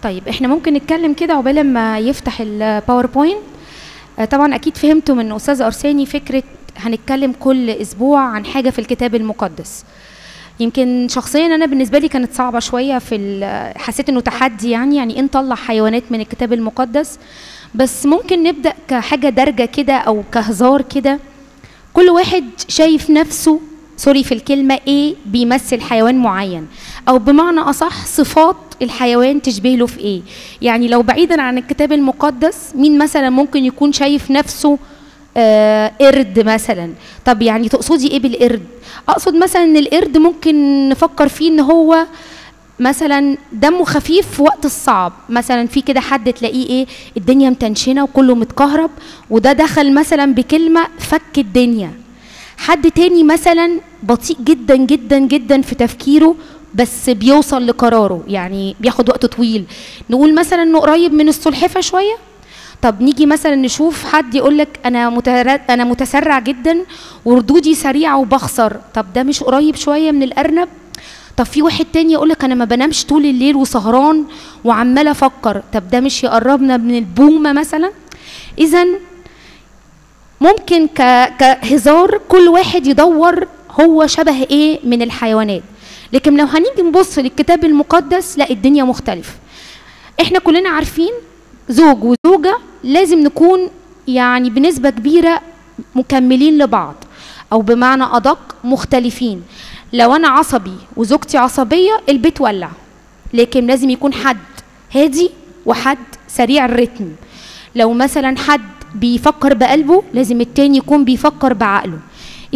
طيب احنا ممكن نتكلم كده عقبال ما يفتح الباوربوينت آه، طبعا اكيد فهمتوا من استاذ ارساني فكره هنتكلم كل اسبوع عن حاجه في الكتاب المقدس يمكن شخصيا انا بالنسبه لي كانت صعبه شويه في ال- حسيت انه تحدي يعني يعني ايه نطلع حيوانات من الكتاب المقدس بس ممكن نبدا كحاجه دارجه كده او كهزار كده كل واحد شايف نفسه سوري في الكلمة ايه بيمثل حيوان معين او بمعنى اصح صفات الحيوان تشبه له في ايه يعني لو بعيدا عن الكتاب المقدس مين مثلا ممكن يكون شايف نفسه آه قرد مثلا طب يعني تقصدي ايه بالقرد اقصد مثلا ان القرد ممكن نفكر فيه ان هو مثلا دمه خفيف في وقت الصعب مثلا في كده حد تلاقيه ايه الدنيا متنشنه وكله متكهرب وده دخل مثلا بكلمه فك الدنيا حد تاني مثلا بطيء جدا جدا جدا في تفكيره بس بيوصل لقراره يعني بياخد وقت طويل نقول مثلا انه قريب من السلحفه شويه طب نيجي مثلا نشوف حد يقول لك انا متر... انا متسرع جدا وردودي سريعه وبخسر طب ده مش قريب شويه من الارنب طب في واحد تاني يقول لك انا ما بنامش طول الليل وسهران وعمال افكر طب ده مش يقربنا من البومه مثلا اذا ممكن ك... كهزار كل واحد يدور هو شبه ايه من الحيوانات لكن لو هنيجي نبص للكتاب المقدس لا الدنيا مختلفه احنا كلنا عارفين زوج وزوجه لازم نكون يعني بنسبه كبيره مكملين لبعض او بمعنى ادق مختلفين لو انا عصبي وزوجتي عصبيه البيت ولع لكن لازم يكون حد هادي وحد سريع الريتم لو مثلا حد بيفكر بقلبه لازم التاني يكون بيفكر بعقله